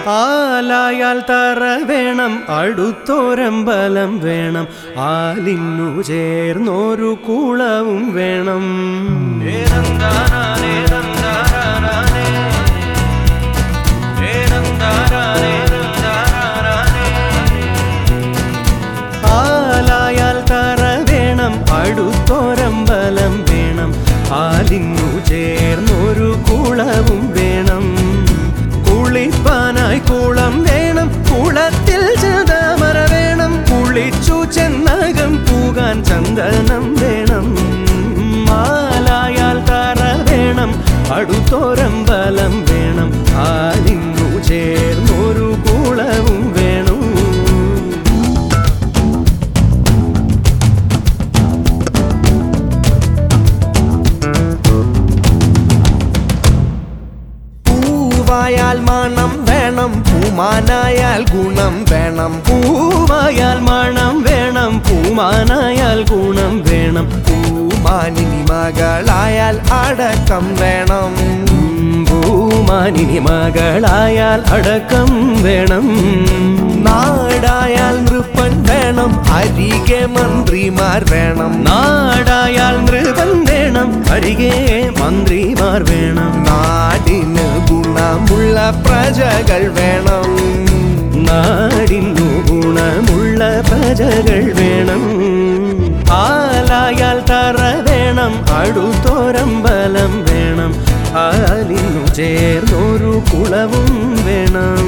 ആലായാൽ തറ വേണം അടുത്തോരമ്പലം വേണം ആലിന്നു ചേർന്നൊരു കുളവും വേണം ആലായാൽ തറ വേണം അടുത്തോരമ്പലം വേണം ആലിന്നു ചേർന്നൊരു കുളവും വേണം കുളിപ്പാനായി കുളം വേണം കുളത്തിൽ ചതമര വേണം കുളിച്ചു ചെന്നകം പൂകാൻ ചന്ദനം വേണം മാലായാൽ തറ വേണം അടുത്തോരമ്പലം വേണം ആലിന്നു ചേർന്നൊരു കുളവും വേണം പൂവായാൽ മണം വേണം പൂമാനായാൽ ഗുണം വേണം പൂവായാൽ മണം വേണം പൂമാനായാൽ ഗുണം വേണം പൂമാനിനി മകളായാൽ അടക്കം വേണം ഭൂമാനിനി മകളായാൽ അടക്കം വേണം നാടായാൽ നൃപ്പൻ വേണം അരികെ മന്ത്രിമാർ വേണം നാടായാൽ നൃപൻ വേണം അരികെ മന്ത്രിമാർ വേണം നാടിന് ഗുണമുള്ള പ്രജകൾ വേണം നാടിന്നു ഗുണമുള്ള പ്രജകൾ വേണം ആലായാൽ തറ വേണം അടുത്തോരമ്പലം വേണം ആലിന്നു ചേർന്നൊരു കുളവും വേണം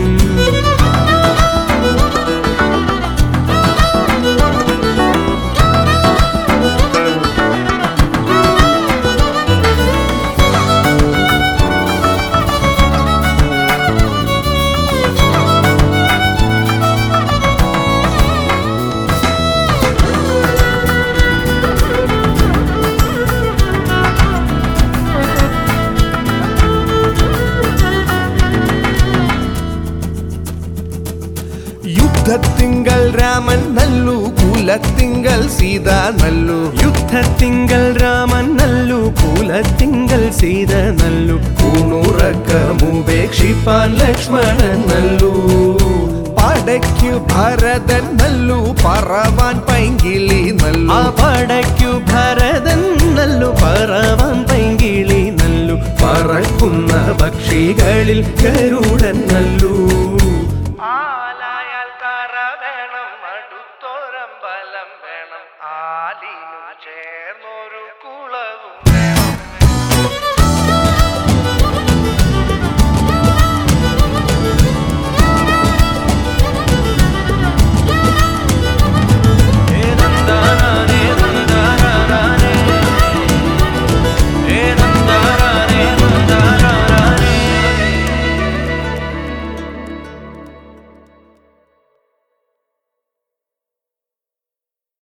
യുദ്ധത്തിങ്കൽ രാമൻ നല്ലു കുലത്തിങ്കൽ സീത നല്ലു യുദ്ധത്തിങ്കൽ രാമൻ നല്ലു കുലത്തിങ്കൽ സീത നല്ലു ൂണുറക്കമുപേക്ഷിപ്പാൻ ലക്ഷ്മണൻ നല്ലു പടയ്ക്കു ഭരതൻ നല്ലു പറവാൻ പൈങ്കിളി ആ നല്ലു പടയ്ക്കു ഭരതൻ നല്ലു പറവാൻ പൈങ്കിളി നല്ലു പറക്കുന്ന പക്ഷികളിൽ ഗരുഡൻ നല്ലു ആലായാൽ തറ വേണം അടുത്തോരമ്പലം വേണം ആലിനു